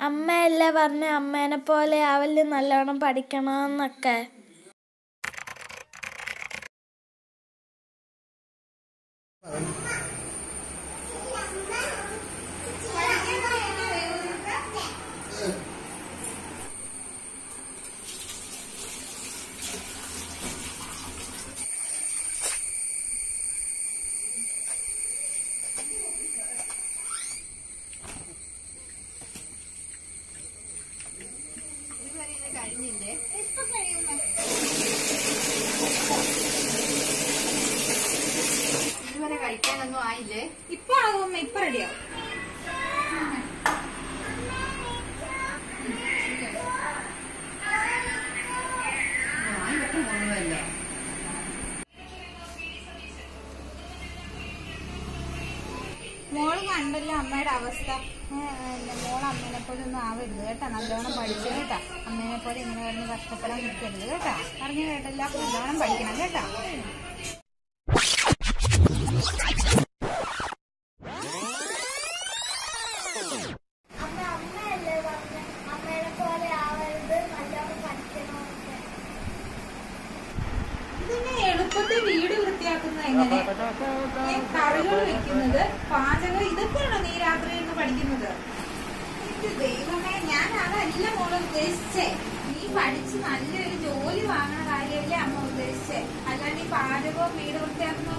അമ്മയല്ലേ പറഞ്ഞ അമ്മേനെ പോലെ ആവല് നല്ലോണം പഠിക്കണമെന്നൊക്കെ ഇതുവരെ കഴിക്കാനൊന്നും ആയില്ലേ ഇപ്പൊ ആകും ഇപ്പൊ റെഡിയാവും വാങ്ങിട്ട് പോകുന്നതല്ലേ മോള് കണ്ടല്ലോ അമ്മയുടെ അവസ്ഥ ഏ, പിന്നെ മോള് അമ്മേനെ പോലെ ഒന്നും ആവരുത് കേട്ടാ നല്ലോണം പഠിച്ചു കേട്ടാ അമ്മേനെ പോലെ ഇങ്ങനെ കിടന്ന് കഷ്ടപ്പെടാൻ നിൽക്കരുത് കേട്ടാ പറഞ്ഞു കേട്ടല്ല നല്ലോണം പഠിക്കണം കേട്ടാ അമ്മ അമ്മയല്ലേ പറഞ്ഞ അമ്മേനെ പോലെ ആവരുത് നല്ലോണം പഠിക്കണമെന്നൊക്കെ ഇതിനെ എളുപ്പത്തിൽ വീട് വൃത്തിയാക്കുന്നത് എങ്ങനെ ഏ, കറികൾ വെക്കുന്നത് പാചകം ഇതൊക്കെയാണോ നീ രാത്രി ഇരുന്ന് പഠിക്കുന്നത് എന്റെ ദൈവമേ ഞാൻ അതല്ല മോളെ ഉദ്ദേശിച്ചേ നീ പഠിച്ച് നല്ലൊരു ജോലി വാങ്ങണ കാര്യമല്ലേ അമ്മ ഉദ്ദേശിച്ചേ അല്ലാണ്ട് ഈ പാചകവും വീട് വൃത്തിയാക്കുന്നതും